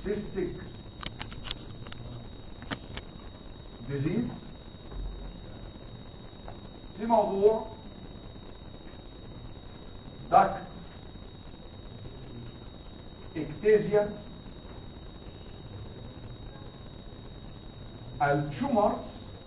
cystic disease في موضوع duct ectasia التومرز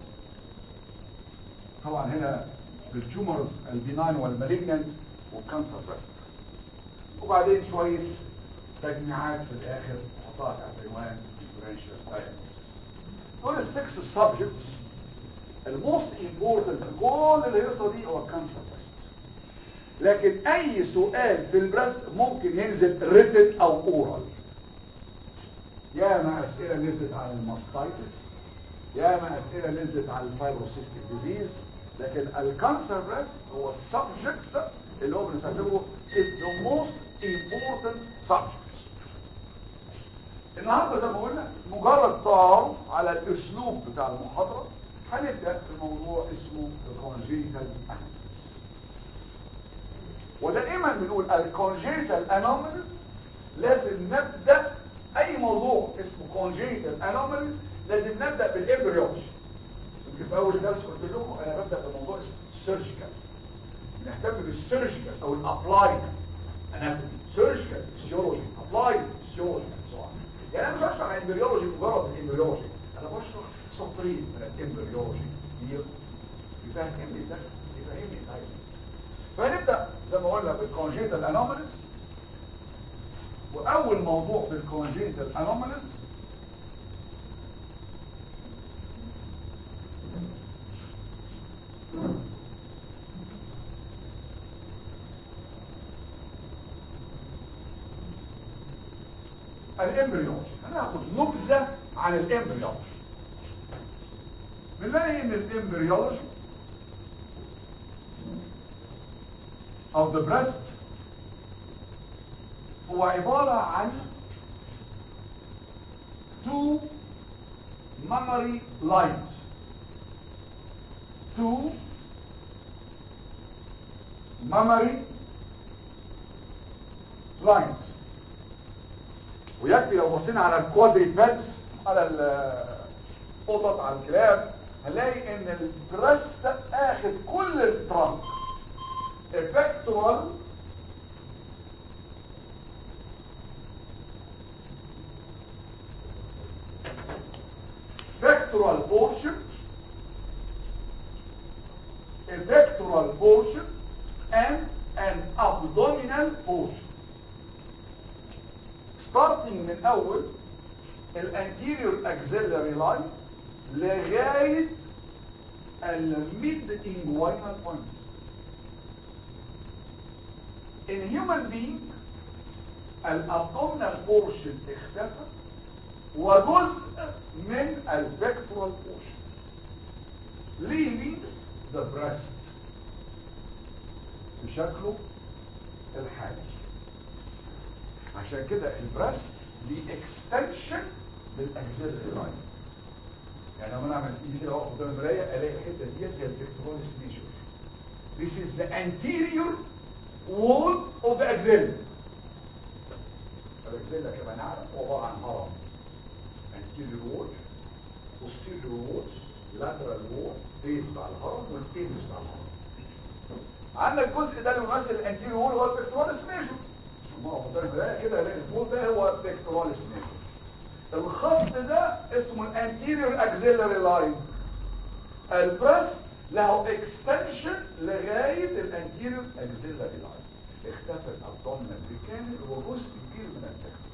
طبعا هنا التومرز البناين والمالجنانت والكانسر بريست وبعدين شوية تجميعات في الاخر حطها تحت عنوان differential diagnosis دول السكس سبجكتس الموست امبورتنت في كل الهيصه دي هو الكانسر بريست لكن اي سؤال في البريست ممكن ينزل ريتد او اورال ياما اسئله نزلت عن الماستايتس ياما اسئله نزلت عن الفايبروسيستيك ديزيز لكن الكانسر بريست هو السبجكت اللي هو بنستخدمه is the most important subject النهارده زي ما قلنا مجرد تعارف على الاسلوب بتاع المحاضره هنبدا في موضوع اسمه الكونجيتال انوماليز ودائما بنقول الكونجيتال انوماليز لازم نبدا اي موضوع اسمه كونجيتال انوماليز لازم نبدا بالامبريولوجي يمكن في اول درس قلت لكم انا ببدا بموضوع اسمه سيرجيكال نهتم بالسيرجيكال او الابلايد اناتومي سيرجيكال فيسيولوجي ابلايد فيسيولوجي يعني انا مش بشرح الامبريولوجي مجرد الامبريولوجي انا بشرح سطرين من الامبريولوجي يفهمني الدرس يفهمني العايز فهنبدا زي ما قلنا بالكونجيتال انوماليز واول موضوع في الكونجيتال انوماليز الامبريولوجي هناخد نبذة عن الامبريولوجي بنلاقي ان الامبريولوجي of the breast هو عبارة عن two mammary lines two mammary lines ويكفي لو بصينا على الكوادريباتس على القطط على الكلاب هنلاقي ان البرست اخد كل الترنك افكتوال vectoral portion a vectoral portion and an abdominal portion starting من اول الانتيريور axillary line لغاية الميد inguinal point in human being الابdominal portion اختفى وجزء من الفيكتورال portion leaving the breast بشكله الحالي عشان كده البريست دي اكستنشن للاكسلري لاين يعني لما انا اعمل ايدي كده اقف قدام المرايه الاقي الحته ديت هي الفيكتوراليس ميجور This is the anterior wall of the axilla الاكسيلا كما نعلم هو عباره عن هرم anterior wall posterior wall lateral wall base بتاع الهرم والبيبس بتاع الهرم عندك الجزء ده اللي بيمثل الانتيريور وول هو الفيكتوراليس ميجور كده الاقي الفوق ده هو بيكتوراليس ميجور الخط ده اسمه الانتيريور اكسيلري لاين البريست له اكستنشن لغايه الانتيريور اكسيلري لاين اختفى الابدومينال بالكامل وجزء كبير من الفكر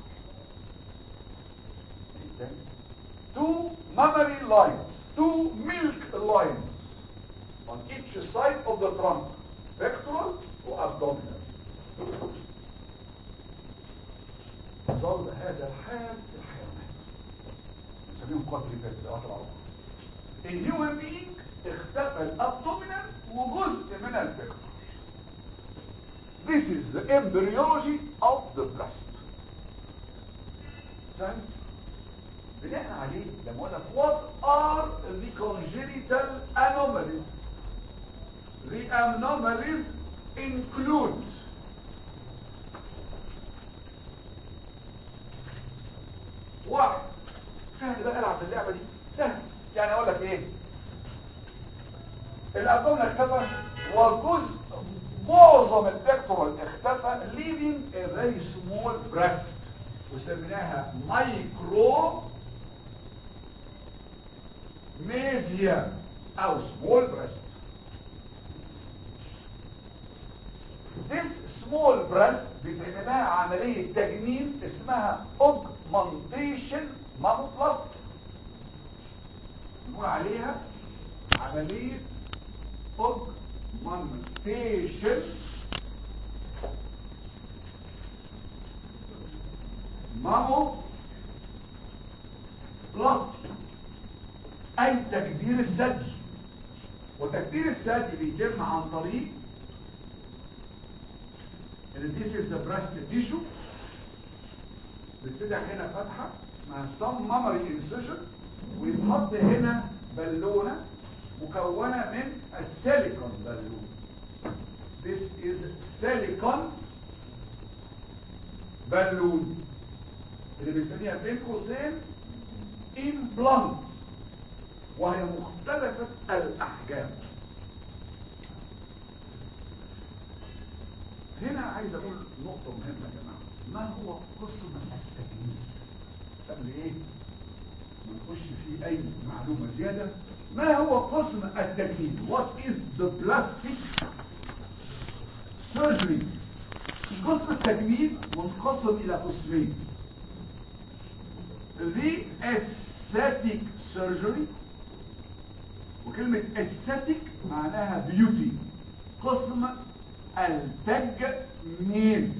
two mammary lines two milk lines on each side of the trunk pectoral وabdominal ظل هذا الحال في الحيوانات نسميهم كوادريبات زي واحد العرب الهيومن بينج اختفى الابدومينال وجزء من الفكر This is the embryology of the breast. فاهم؟ بناء عليه لما اقول لك what are the congenital anomalies the anomalies include واحد سهل بقى العب اللعبه دي سهل يعني اقول لك ايه الابدومين اختفى وجزء معظم البكتورال اختفى leaving a very small breast وسميناها مايكرو ميزيا او small breast this small breast بيتعمل لها عملية تجميل اسمها augmentation mammoplasty نقول عليها عملية augmentation mammoplasty اي تكبير الثدي وتكبير الثدي بيتم عن طريق ان this is the breast tissue بتفتح هنا فتحة اسمها some mammary incision ويتحط هنا بالونة مكونة من السيليكون بالون this is silicon بالون اللي بنسميها بين قوسين implant وهي مختلفة الأحجام هنا عايز أقول نقطة مهمة يا جماعة ما هو قسم التجميل قبل إيه ما نخش فيه أي معلومة زيادة ما هو قسم التجميل what is the plastic surgery قسم التجميل منقسم إلى قسمين the aesthetic surgery وكلمة aesthetic معناها beauty قسم التجميل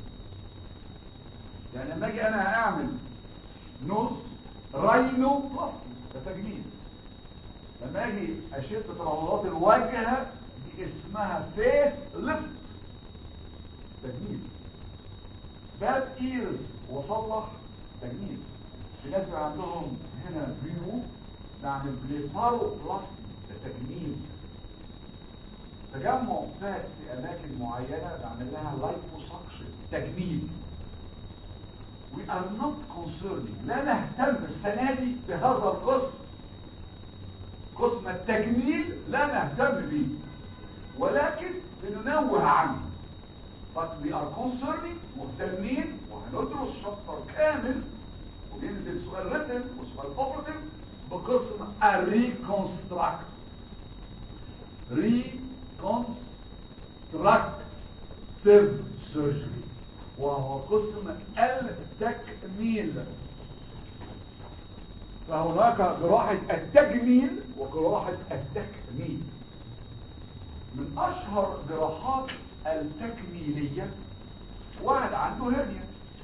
يعني لما اجي انا اعمل نوز راينو بلاستي ده تجميل لما اجي اشد ترهلات الوجه دي اسمها فيس ليفت تجميل باد ايرز وصلح تجميل في ناس بقى عندهم هنا ريمو نعمل بليفارو بلاستي ده تجميل تجمع فات في اماكن معينه بعمل لها لايبوسكشن تجميل we are not concerning لا نهتم السنه دي بهذا القسم قسم التجميل لا نهتم به ولكن بننوه عنه but we are concerning مهتمين وهندرس شابتر كامل وبينزل سؤال ريتن وسؤال اوبرتيف بقسم الريكونستراكت reconstructive surgery وهو قسم التكميل فهناك جراحة التجميل وجراحة التكميل من أشهر جراحات التكميلية واحد عنده هرنيا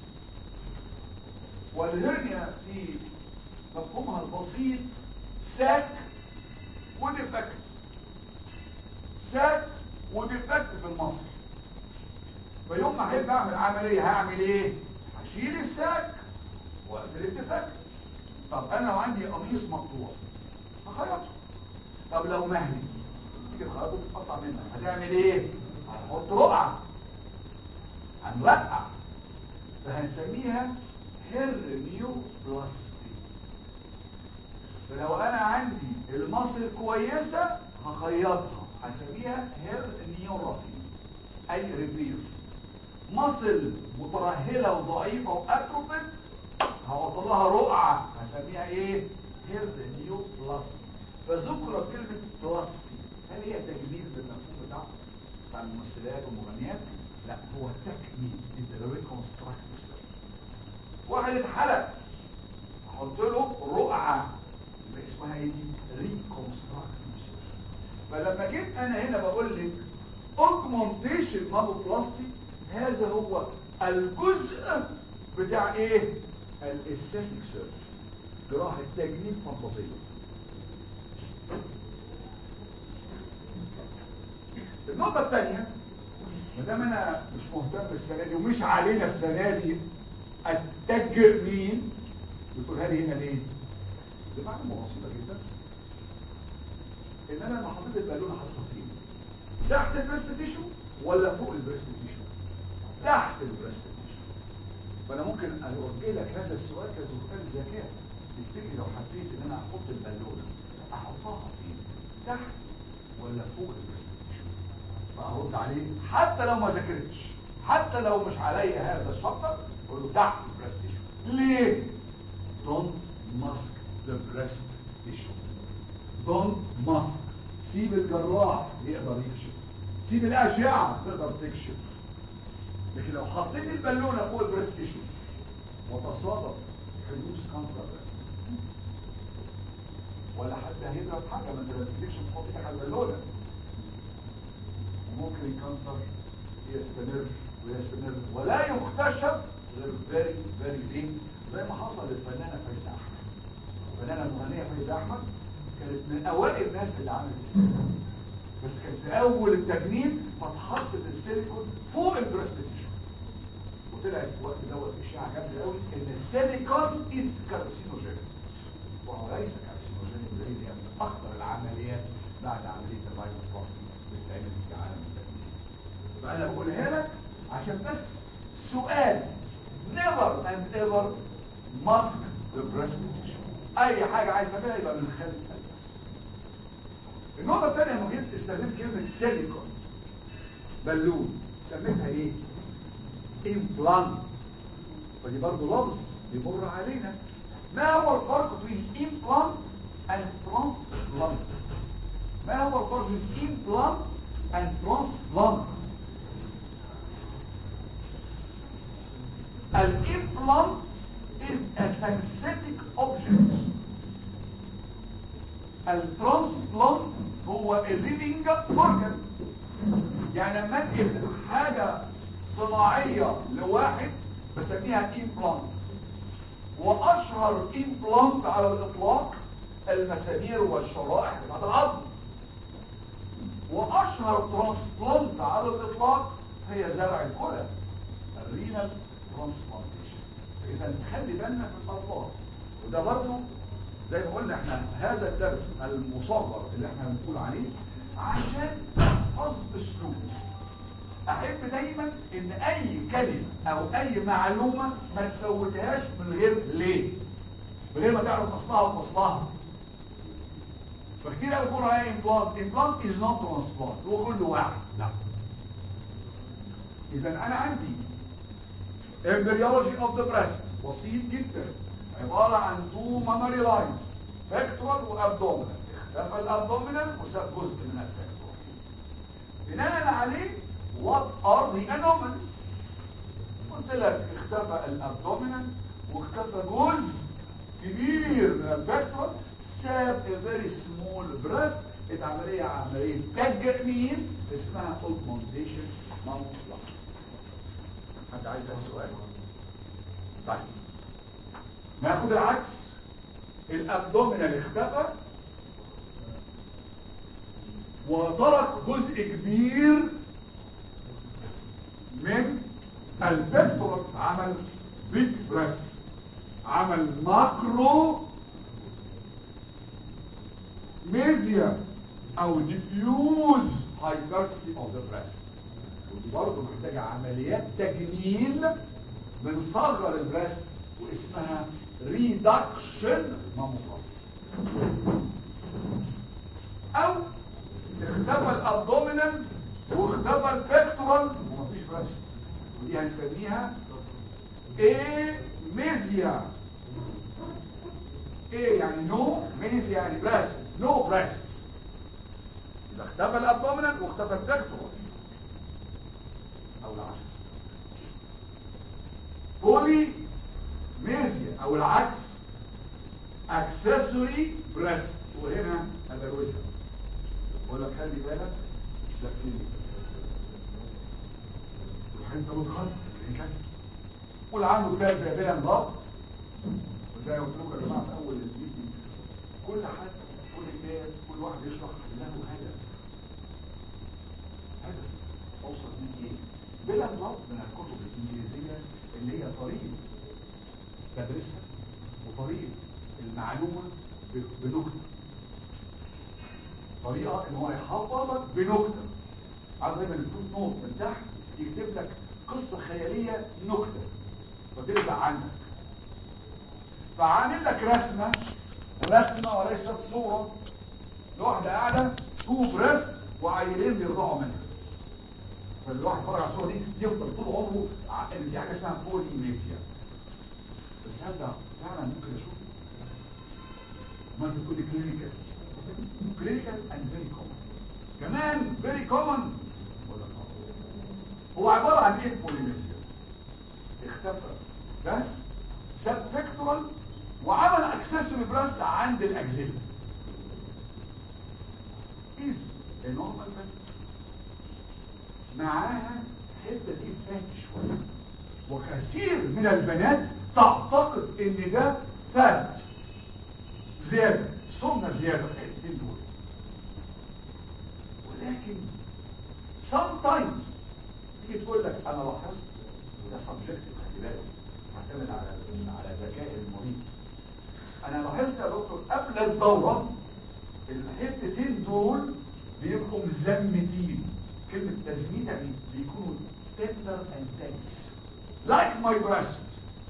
والهرنيا في مفهومها البسيط ساك وديفكت ساك وديفكت في المصر فيوم ما احب اعمل عمليه هعمل ايه هشيل الساك واقفل الديفكت طب انا لو عندي قميص مقطوع هخيطه طب لو مهلي تيجي تخيطه تتقطع منك هتعمل ايه هنحط رقعه هنرقع فهنسميها هيرنيو بلاستي فلو انا عندي المصل كويسه هخيطها هسميها هيرنيورافي اي ريبير مصل مترهله وضعيفه واتروفيت هحط لها رقعه هسميها ايه هيرنيو بلاستي فذكر كلمه بلاستي هل هي تجميل بالمفهوم بتاعه بتاع الممثلات والمغنيات لا هو تكميل انت ريكونستراكتيف واحد اتحلق احط له رقعه يبقى اسمها ايه دي ريكونستراكتيف فلما جيت انا هنا بقول لك اوجمنتيشن ماموبلاستي هذا هو الجزء بتاع ايه الاستاتيك سيرجري جراحه تجميل فانتازيه النقطه الثانيه ما دام انا مش مهتم السنه دي ومش علينا السنه دي التجميل بتقولها لي هنا ليه دي معلومه بسيطه جدا ان انا لما حطيت البالونه حاططها فين تحت البريست تيشو ولا فوق البريست تيشو تحت البريست تيشو فانا ممكن اوجه لك هذا السؤال كسؤال ذكاء تفتكر لو حبيت ان انا احط البالونه احطها فين تحت ولا فوق البرستيشن فارد عليه حتى لو ما ذاكرتش حتى لو مش عليا هذا الشابتر اقول له تحت البرستيشن ليه don't mask the breast tissue don't mask سيب الجراح يقدر يكشف سيب الاشعه تقدر تكشف لكن لو حطيت البالونه فوق البريست تيشو وتصادف حدوث كانسر بريست ولا حد هيضرب حاجه ما انت ما تكتبش تحط ايدك على البالونه وممكن الكانسر يستمر ويستمر ولا يكتشف غير فيري فيري لين زي ما حصل للفنانه فايزه احمد الفنانه المغنيه فايزه احمد كانت من اوائل الناس اللي عملت السيليكون بس كان في اول التجنيد فاتحطت السيليكون فوق البريست تيشو وطلعت في الوقت دوت اشاعه جامده قوي ان السيليكون از كارسينوجين وهو ليس كارسينوجين دليل هي من اخطر العمليات بعد عمليه الراينوبلاستي اللي بتتعمل في عالم التجميل فانا بقولها لك عشان بس سؤال never and ever mask the breast tissue اي حاجه عايز تعملها يبقى من خلف البريست النقطه الثانيه لما جيت استخدمت كلمه سيليكون بالون سميتها ايه implant فدي برضه لفظ بيمر علينا ما هو الفرق بين implant and transplant ما هو الفرق بين implant and transplant الامبلانت is a synthetic object الترانسبلانت هو a living organ يعني لما انقل حاجة صناعية لواحد بسميها امبلانت واشهر امبلانت على الاطلاق المسامير والشرائح بتاعت العظم واشهر ترانسبلانت على الاطلاق هي زرع الكلى الرينال ترانسبلانتيشن اذا خلي بالنا في الالفاظ وده برضه زي ما قلنا احنا هذا الدرس المصغر اللي احنا بنقول عليه عشان تحفظ اسلوب احب دايما ان اي كلمه او اي معلومه ما تفوتهاش من غير ليه من غير ما تعرف اصلها وفصلها فكتير قوي بيقولوا عليها امبلانت امبلانت از نوت ترانسبلانت هو كله واحد لا اذا انا عندي embryology of the breast بسيط جدا عبارة عن two mammary lines pectoral وابdominal اختفى الابdominal وساب جزء من البكتورال بناء عليه what are the anomalies قلت لك اختفى الابdominal واختفى جزء كبير من البكتورال ساب a very small breast اتعملية عملية تجميل اسمها augmentation mammoplasty حد عايز ده السؤال طيب ناخد العكس الابدومينال اختفى وترك جزء كبير من البكتورال عمل بيج بريست عمل ماكرو ميزيا او ديفيوز هايبرتي اوف ذا بريست ودي برضه محتاجة عمليات تجميل بنصغر البريست واسمها ريدكشن ماموبلاستي او اختفى الابدومينال واختفى البكتورال ومفيش بريست ودي هنسميها ايه ميزيا ايه يعني نو ميزيا يعني بريست نو بريست يبقى اختفى الابدومينال واختفى البكتورال او العكس بولي ميزيا او العكس اكسسوري بريست وهنا ادروسها بقول لك خلي بالك ده كلينيك روح انت متخط كلينيكال قول عنه كتاب زي بيلا مضاد وزي ما قلت لكم يا جماعه في اول الفيديو كل حد كل كتاب كل واحد يشرح له هدف هدف اوصل بيه ايه بلا نظر من الكتب الإنجليزية اللي هي طريقة تدريسها وطريقة المعلومة بنكتة طريقة ان هو يحفظك بنكتة عارف دايما الفوت نوت من تحت يكتب لك قصة خيالية نكتة فتلزق عندك فعامل لك رسمة رسمة وليست صورة لواحدة قاعدة تو بريست وعيلين بيرضعوا منها فالواحد يتفرج على الصورة دي يفضل طول عمره ع- ان دي حاجة اسمها بولينيسيا بس هل ده فعلا ممكن اشوف ما انت بتقول لي كلينيكال كلينيكال اند فيري كومن كمان فيري كومن هو عبارة عن ايه بولينيسيا اختفى ده ساب فيكتورال وعمل اكسسوري براست عند الاكزيلا is a normal breast معاها الحته دي فات شويه وكثير من البنات تعتقد ان ده فات زياده سمنه زياده في الحتتين دول ولكن sometimes تيجي تقول لك انا لاحظت وده سبجكتيف خلي بالك معتمد على على ذكاء المريض انا لاحظت يا دكتور قبل الدوره الحتتين دول بيبقوا مزمتين كلمة تزميت يعني بيكونوا tender and tense like my breast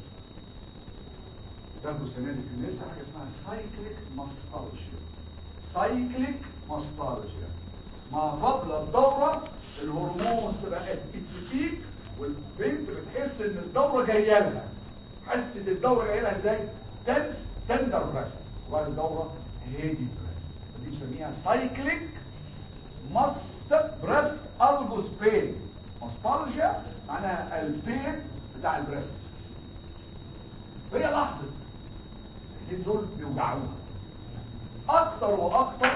تاخدوا السنة دي في النساء حاجة اسمها cyclic mastalgia cyclic mastalgia ما قبل الدورة الهرمون تبقى اتس والبنت بتحس ان الدورة جاية لها حست الدورة جاية لها ازاي تنس تندر بريست وبعد الدورة هيدي بريست دي بنسميها سايكليك ماست بريست الجوس بين ماستالجيا معناها البين بتاع البريست فهي لاحظت الاثنين دول بيوجعوها اكتر واكتر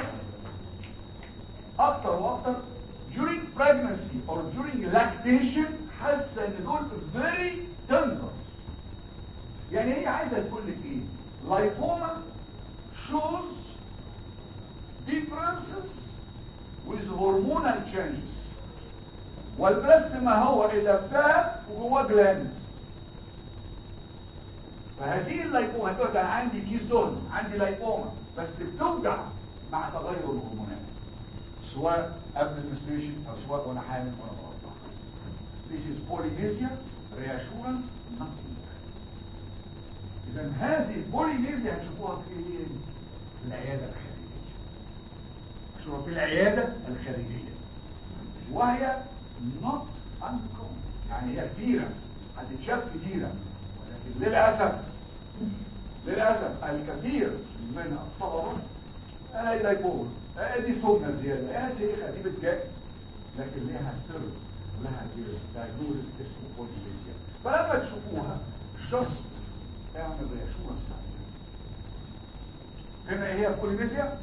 اكتر واكتر during pregnancy or during lactation حاسه ان دول very tender يعني هي عايزه تقول لك ايه لايبوما shows differences with hormonal changes والبريست ما هو الا فات وجواه جلاند فهذه اللايبوما هتقول انا عندي كيستون عندي لايبوما بس بتوجع مع تغير الهرمونات سواء قبل المستريشن او سواء وانا حامل وانا بقطع This is polynesia reassurance nothing اذا هذه البولينيزيا هتشوفوها فين في العياده الخارجيه هتشوفوها في العياده الخارجيه وهي not uncommon يعني هي كتيره هتتشاف كتيره ولكن للاسف للاسف الكثير من الطلبه انا لايبول دي سمنه زياده يا شيخه دي بتجاك لكن ليها ترم لها دايجنوزس اسمه بولينيزيا فلما تشوفوها جاست اعمل رياشورنس هنا ايه هي بولينيزيا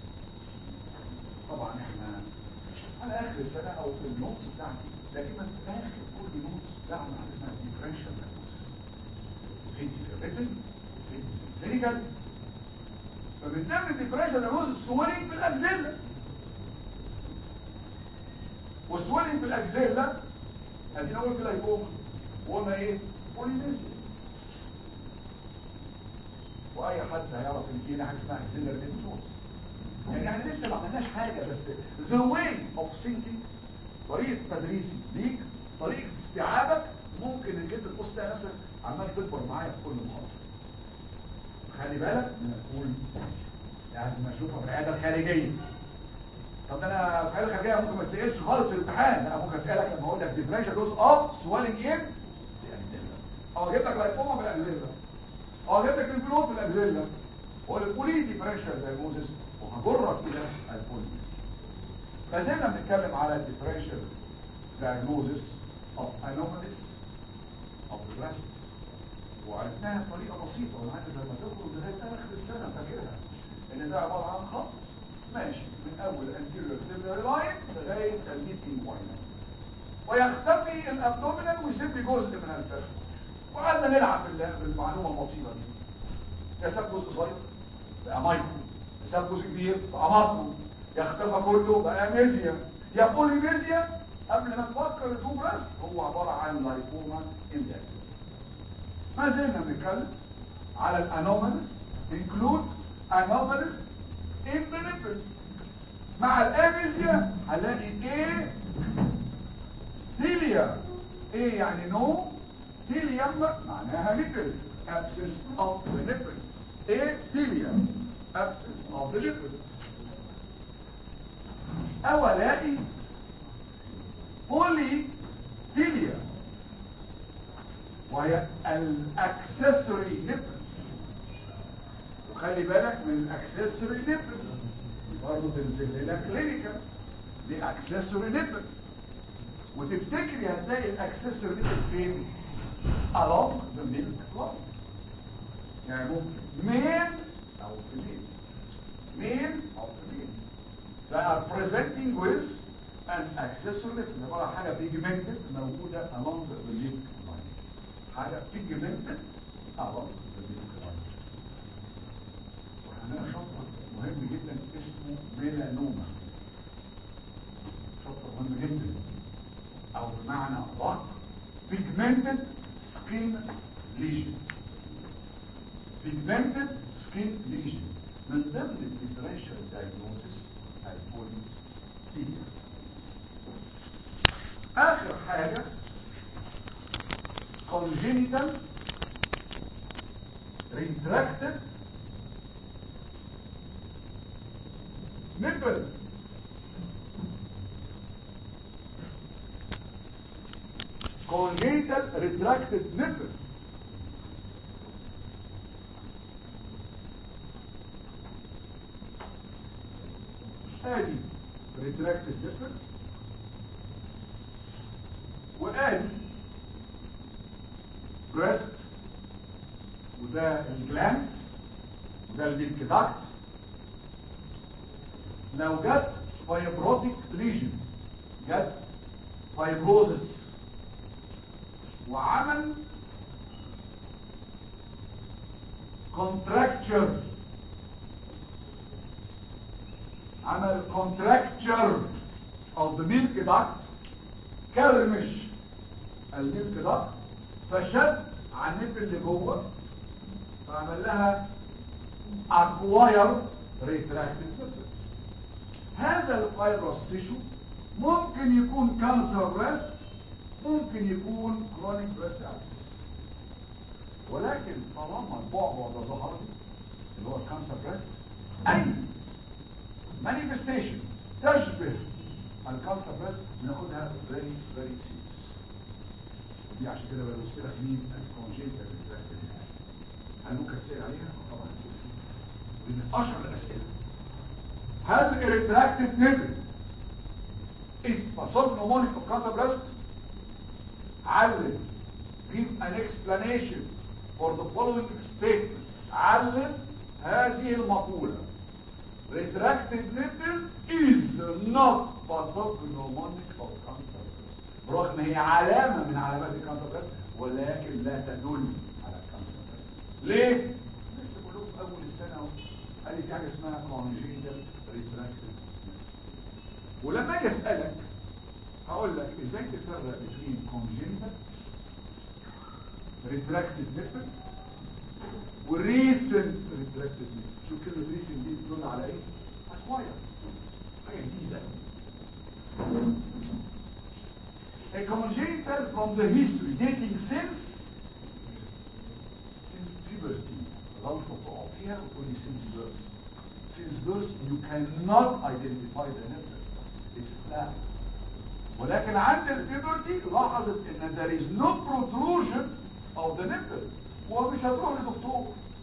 طبعا احنا على اخر السنه او في النوتس بتاعتي دائما في اخر كل نوتس بعمل حاجه اسمها ديفرنشال دايجنوزس في الريتن في الكلينيكال فمن ضمن الديفرنشال دايجنوزس سويلنج في الاكزيلا والسويلنج في الاكزيلا ادينا قلت لايكوما وقلنا ايه بولينيزيا واي حد هيعرف ان في هنا حاجه اسمها اكسلر نيوترونز يعني احنا لسه ما عملناش حاجه بس the way of thinking طريقه تدريسي ليك طريقه استيعابك ممكن انك انت تبص تلاقي نفسك عمال تكبر معايا في كل محاضره خلي بالك من الكول لازم اشوفها في العياده الخارجيه طب ده انا في العياده الخارجيه ممكن ما تسالش خالص في الامتحان انا ممكن اسالك لما اقول لك ديفرنشال دوز اوف سوالينج ان اه جبت لك لايفوما في الاكزيلا اه جبت لك الفلوت في الاكزيلا والبولي ديفرنشال دايجنوزس وهجرك الى البوليس فزلنا بنتكلم على الديفرنشال diagnosis of anomalies of the breast وعرفناها بطريقه بسيطه وانا عايز لما تخرج لغايه اخر السنه فاكرها ان ده عباره عن خط ماشي من اول anterior axillary line لغايه الميد انجوينال ويختفي الابدومينال ويسيب لي جزء من الفخذ وقعدنا نلعب بال- بالمعلومه البسيطه دي يساب جزء صغير بقى مايكرو يساب جزء كبير بقى ماكرو يختفى كله بقى ميزيا يا بوليميزيا قبل ما نفكر التو بريست هو عباره عن لايكوما اندكس ما زلنا بنتكلم على الانوماليز include anomalies in the nipple مع الاميزيا هنلاقي ايه هيليا ايه يعني نو تيليوم معناها نيبل absence of the nipple ايه تيليوم absence of the nipple او الاقي بولي تيليوم وهي الاكسسوري نيبل وخلي بالك من الاكسسوري نيبل برضه تنزل لنا كلينيكال دي اكسسوري نيبل وتفتكري هتلاقي الاكسسوري نيبل فين along the milk line يعني ممكن مين او female male او female they are presenting with an accessory nipple عبارة عن حاجة pigmented موجودة along the milk line حاجة pigmented along the milk line وعندنا شطر مهم جدا اسمه ميلانوما شطر مهم جدا او بمعنى ادق pigmented skin lesion pigmented skin lesion من ضمن الديفرنشال diagnosis البولي فيليا اخر حاجة congenital retracted nipple congenital retracted nipple ادي retracted nipple وادي breast وده الجلاند وده الميلك داكت لو جت فايبروتيك ليجن جت فايبروزس وعمل كونتراكتشر عمل كونتراكتشر of the milk duct كرمش الميلك duct فشد على النب اللي جوه فعمل لها acquired retracted nipple هذا الفيروس تيشو ممكن يكون كانسر بريست ممكن يكون كرونيك بريست ابسس ولكن طالما البعبع ده ظهر لي اللي هو الكانسر بريست اي مانيفستيشن تشبه الكانسر بريست بناخدها فيري فيري سيريس دي عشان كده بلوث لك مين الكونجيتال ريتراكتد هل ممكن تسال عليها؟ طبعا تسال فيها من اشهر الاسئله هل الريتراكتد نيبل is pathognomonic of cancer breast علم give an explanation for the following statement علم هذه المقولة retracted nipple is not pathognomonic of cancer breast برغم هي علامة من علامات الكانسر بريست ولكن لا تدل على الكانسر بريست ليه؟ لسه بقول لكم اول السنة اهو قال لي في حاجة اسمها congenital retracted ولما اجي اسالك هقول لك ازاي تفرق بين congenital retracted nipple وريسنت retracted nipple شوف كلمه ريسنت دي بتدل على ايه acquired حاجه جديده A congenital from the history dating since since puberty غلطة تقع فيها وتقولي since birth since birth you cannot identify the nipple it's flat ولكن عند البيبرتي لاحظت ان there is no protrusion of the nipple ومش هتروح لدكتور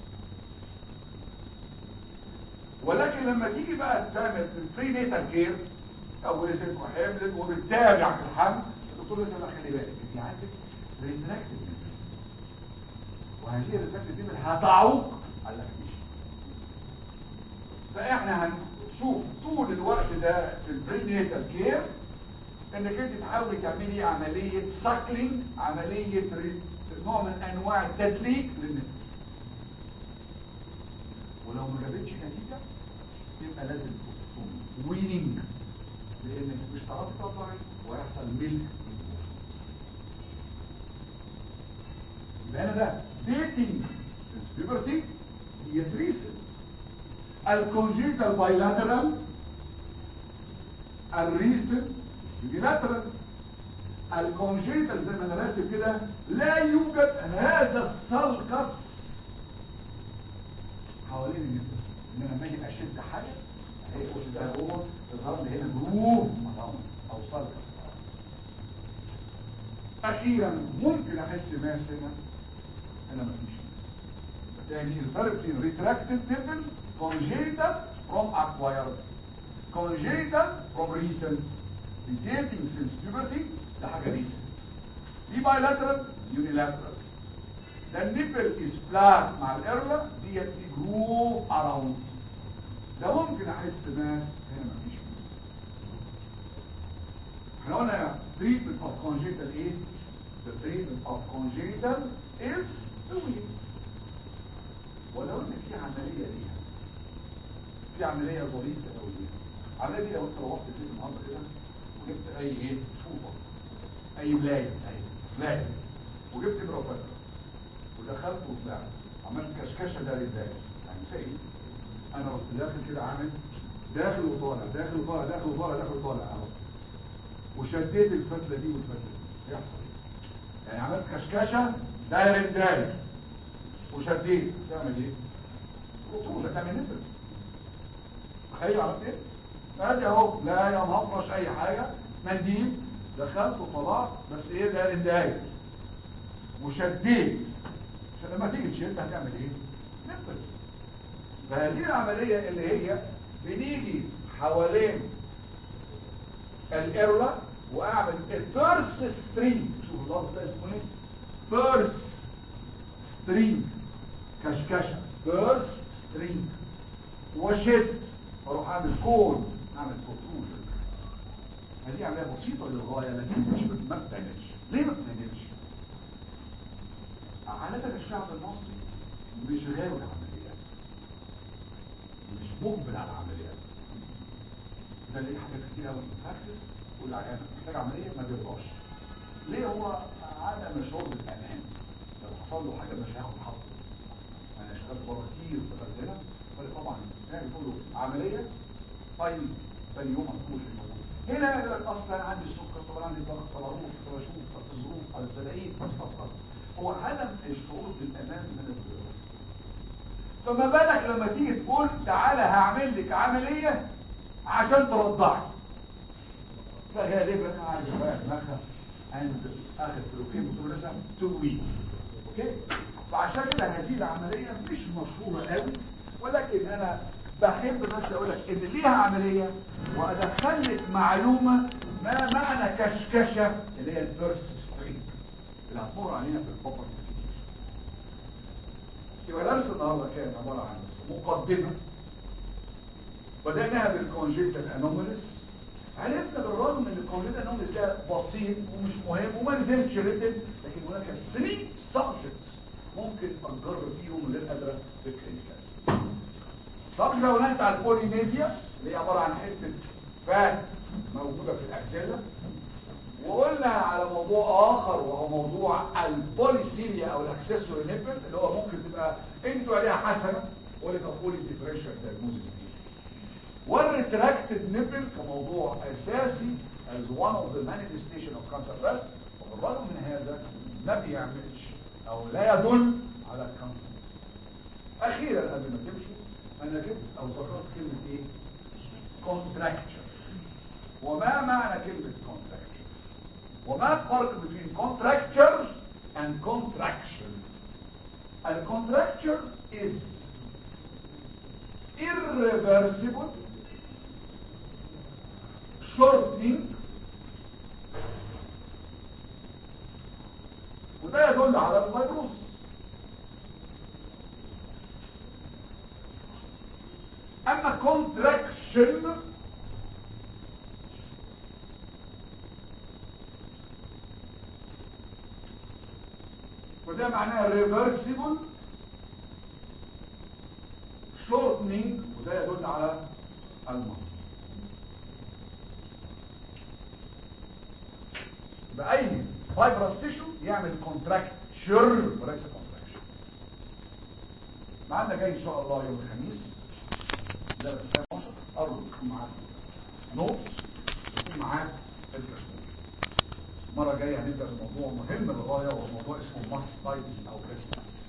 ولكن لما تيجي بقى تعمل البري نيتال كير او ست وحملت وبتتابع في الحمل الدكتور لسه بقى خلي بالك انت عندك ريتراكتد نيبل وهذه الريتراكتد نيبل هتعوق على الاكتيشن فاحنا هنشوف طول الوقت ده في البري نيتال كير انك انت تحاولي تعملي عملية ساكلينج عملية نوع من انواع التدليك للنفس ولو ما جابتش نتيجة يبقى لازم تقوم ويننج لانك مش هتعرفي تطلعي ويحصل ملك يبقى انا ده dating since puberty هي recent الكونجيتال bilateral الريسنت unilateral الكونجيتال زي ما انا راسم كده لا يوجد هذا السلقس حوالين النفس ان انا لما اجي اشد حاجه هي اخش ده جوه تظهر لي هنا جروف مراوند او سلقس اخيرا ممكن احس ماس هنا هنا مفيش ماس تاني الفرق بين ريتراكتد نيبل congenital from acquired congenital from recent dating since puberty ده حاجه recent دي bilateral unilateral ده النيبل is flat مع الارلا ديت دي جروف اراوند ده ممكن احس ماس هنا مفيش ماس احنا قلنا treatment of congenital ايه the treatment of congenital is doing ولو ان في عمليه ليها في عمليه ظريفه قوي ليها العمليه دي لو انت روحت البيت النهارده كده وجبت اي ايه طوبه اي بلايه اي بلايه وجبت بروفيتر ودخلت وطلعت عملت كشكشه ده للداخل يعني سيد انا رحت داخل كده عامل داخل وطالع داخل وطالع داخل وطالع داخل وطالع اهو وشديت الفتله دي والفتله دي يحصل يعني عملت كشكشه داير داير وشديت تعمل ايه رطوبه تعمل نفر تخيل عملت ايه ادي اهو لا يا مهفرش اي حاجه منديل دخلت وطلعت بس ايه داير داير وشديت عشان لما تيجي تشد هتعمل ايه نفر فهذه العمليه اللي هي بنيجي حوالين الارلا واعمل البيرس ستريم شوف اللفظ ده اسمه ايه بيرس ستريم كشكشه بيرس ستريم وشد اروح اعمل كون اعمل بروتروجن هذه عمليه بسيطه للغايه لكن مش ما بتعملش ليه ما بتعملش عادة الشعب المصري مش غاوي العمليات مش مقبل على العمليات ده ليه حاجات كتير قوي براكتس والعيان محتاج عمليه ما بيرضاش ليه هو عدم الشعور بالامان لو حصل له حاجه مش هياخد حقه انا اشتغلت بره كتير في هنا ولا طبعا يعني كله عمليه طيب ثاني يوم هتكون في الموضوع هنا يقول لك اصلا عندي السكر طبعا عندي الضغط طبعا اروح طبعا اشوف بس الظروف على الزلاقين بس بس بس هو عدم الشعور بالامان من الظروف فما بالك لما تيجي تقول تعالى هعمل لك عمليه عشان ترضعي فغالبا عايز بقى دماغها عند اخر فلوكين بتقول لسه تو ويك اوكي فعشان كده هذه العمليه مش مشهوره قوي ولكن انا بحب بس اقول لك ان ليها عمليه وادخل لك معلومه ما معنى كشكشه اللي هي البيرس سترينج اللي هتمر علينا في البوبر يبقى درس النهارده كان عباره عن مقدمه بدأناها بالكونجيتال انوماليس عرفنا بالرغم ان الكونجيتال انوماليس ده بسيط ومش مهم وما نزلتش ريتم لكن هناك 3 سبجكتس ممكن اجرب فيهم اللي قادره في الكلينيكال السبجكت الاولاني بتاع البولينيزيا اللي هي عباره عن حته فات موجوده في الاكسده وقلنا على موضوع اخر وهو موضوع البوليسيميا او الاكسسوري نيبل اللي هو ممكن تبقى انتوا عليها حسنه ولك بولي ديفريشن دايجنوزيس دي والريتراكتد نيبل كموضوع اساسي as one of the manifestation of cancer بس وبالرغم من هذا ما بيعملش او لا يدل على الكانسر اخيرا قبل ما تمشوا انا جبت او ذكرت كلمه ايه كونتراكتشر وما معنى كلمه كونتراكتشر وما الفرق بين contracture and contraction الكونتراكتشر is irreversible shortening وده يدل على الفيروس اما contraction وده معناه reversible shortening وده يدل على المصل بأي فايبرس تيشو يعمل كونتراكتشر وليس كونتراكشن معانا جاي ان شاء الله يوم الخميس ده بتاع 12 ارجو يكون معاك نوتس يكون معاك الكشكول المره الجايه هنبدا بموضوع مهم للغايه وهو موضوع اسمه ماستايتس او بريستايتس